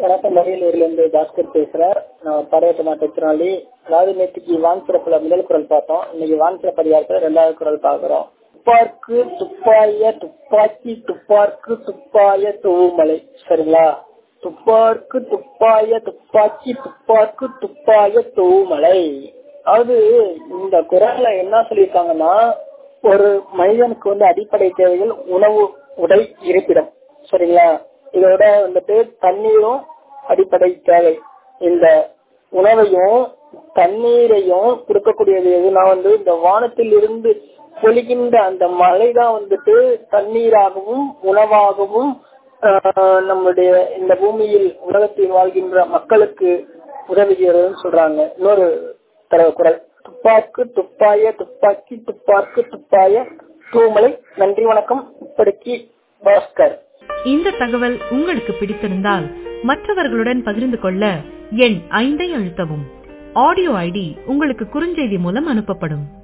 வணக்கம் அரியலூர்ல இருந்து பாஸ்கர் பேசுறேன் நான் படையட்ட மாற்றத்தினாலி அதாவது நேற்றுக்கு வான் சிறப்புல முதல் குரல் பார்த்தோம் இன்னைக்கு வான் சிறப்பு அதிகாரத்துல ரெண்டாவது குரல் பாக்குறோம் துப்பார்க்கு துப்பாய துப்பாக்கி துப்பார்க்கு துப்பாய தூமலை சரிங்களா துப்பார்க்கு துப்பாய துப்பாக்கி துப்பார்க்கு துப்பாய தூமலை அதாவது இந்த குரல்ல என்ன சொல்லியிருக்காங்கன்னா ஒரு மனிதனுக்கு வந்து அடிப்படை தேவைகள் உணவு உடை இருப்பிடம் சரிங்களா இதோட வந்துட்டு தண்ணீரும் அடிப்படை தேவை இந்த உணவையும் தண்ணீரையும் கொடுக்கக்கூடியது எதுனா வந்து இந்த வானத்தில் இருந்து பொழிகின்ற அந்த மழை தான் வந்துட்டு தண்ணீராகவும் உணவாகவும் நம்முடைய இந்த பூமியில் உலகத்தில் வாழ்கின்ற மக்களுக்கு உதவுகிறதுன்னு சொல்றாங்க இன்னொரு தரவு குரல் துப்பாக்கு துப்பாய துப்பாக்கி துப்பாக்கு துப்பாய தூமலை நன்றி வணக்கம் இப்படிக்கு பாஸ்கர் இந்த தகவல் உங்களுக்கு பிடித்திருந்தால் மற்றவர்களுடன் பகிர்ந்து கொள்ள எண் ஐந்தை அழுத்தவும் ஆடியோ ஐடி உங்களுக்கு குறுஞ்செய்தி மூலம் அனுப்பப்படும்